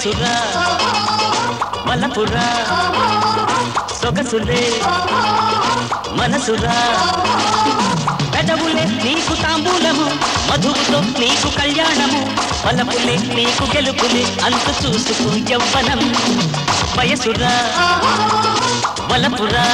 వయసురా వలపురా సొగసులే మనసురా పెదవులే నీకు తాంబూలము మధువుతో నీకు కళ్యాణము వలపులే నీకు గెలుపులే అంతు చూసుకో యవ్వనం వయసురా వలపురా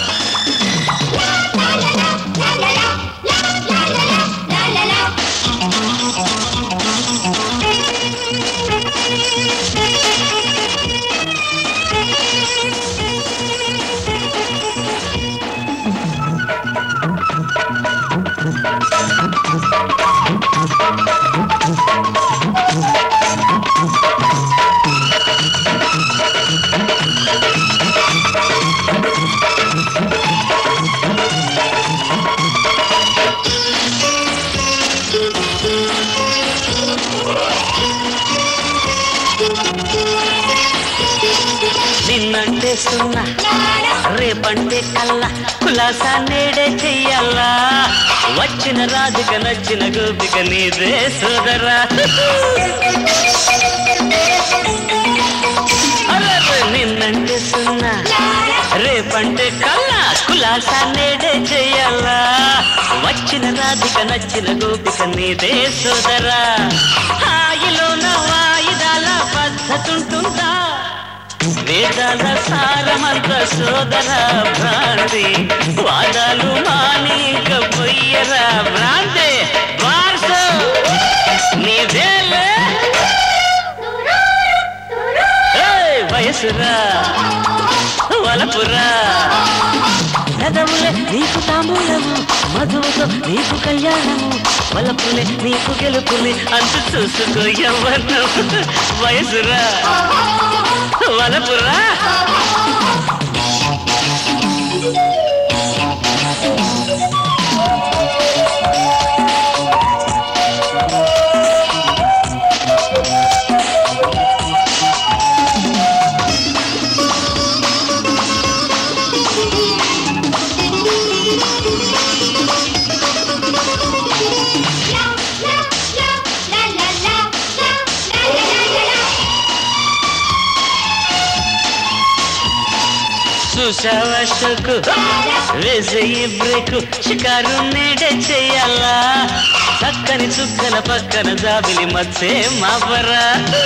నిన్నంటే సున్నా రేపంటే కల్లా కులాసా నేడే చెయ్యాలా వచ్చిన రాధిక నచ్చిన గోపిక నీదే సోదరా అరెరె, నిన్నంటే సున్నా రేపంటే కల్లా కులాసా నేడే చెయ్యాలా వచ్చిన రాధిక నచ్చిన గోపిక నీదే సోదరా హాయిలోన వాయిదాల పద్ధతుంటుందా వేదాల సారమంత సోదర భ్రాంతి వాదాలు మానీక పొయ్యరా భ్రాంతి వార్స నీదేలే ఏయ్, వయసురా వలపురా పెదవులే నీకు తాంబూలము మధువుతో నీకు కళ్యాణము వలపులే నీకు గెలుపులే అంతు చూసుకో యవ్వనం వయసురా వలపురా చూసావా షోకు వేసేయి బ్రేకు షికారు నేడే చెయ్యాలా చక్కని చుక్కల పక్కన జాబిలి మచ్చే మాపరా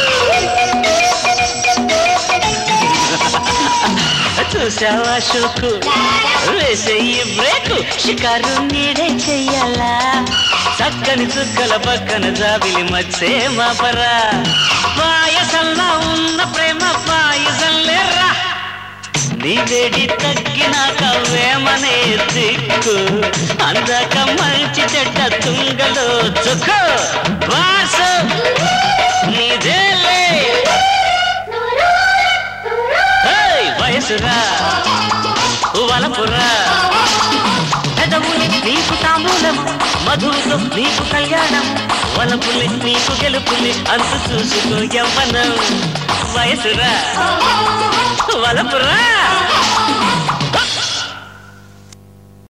చూసావా షోకు వేసేయి బ్రేకు షికారు నీడే చెయ్యాలా చక్కని చుక్కల పక్కన జాబిలి మచ్చే మాపరా పాయసంలా ఉన్న ప్రేమ పాయసం లేరా నీ వేడి తగ్గినాక వేమనే దిక్కు అందాక మంచి చెడ్డ తుంగలో చుక్కు వాసు నీదేలే ఏయ్, వయసురా వలపురా పెదవులు నీకు తాంబూలము మధువుతో నీకు కళ్యాణం వలపులి నీకు గెలుపులి అంతు చూసుకో యవ్వనం వయసురా వలపురా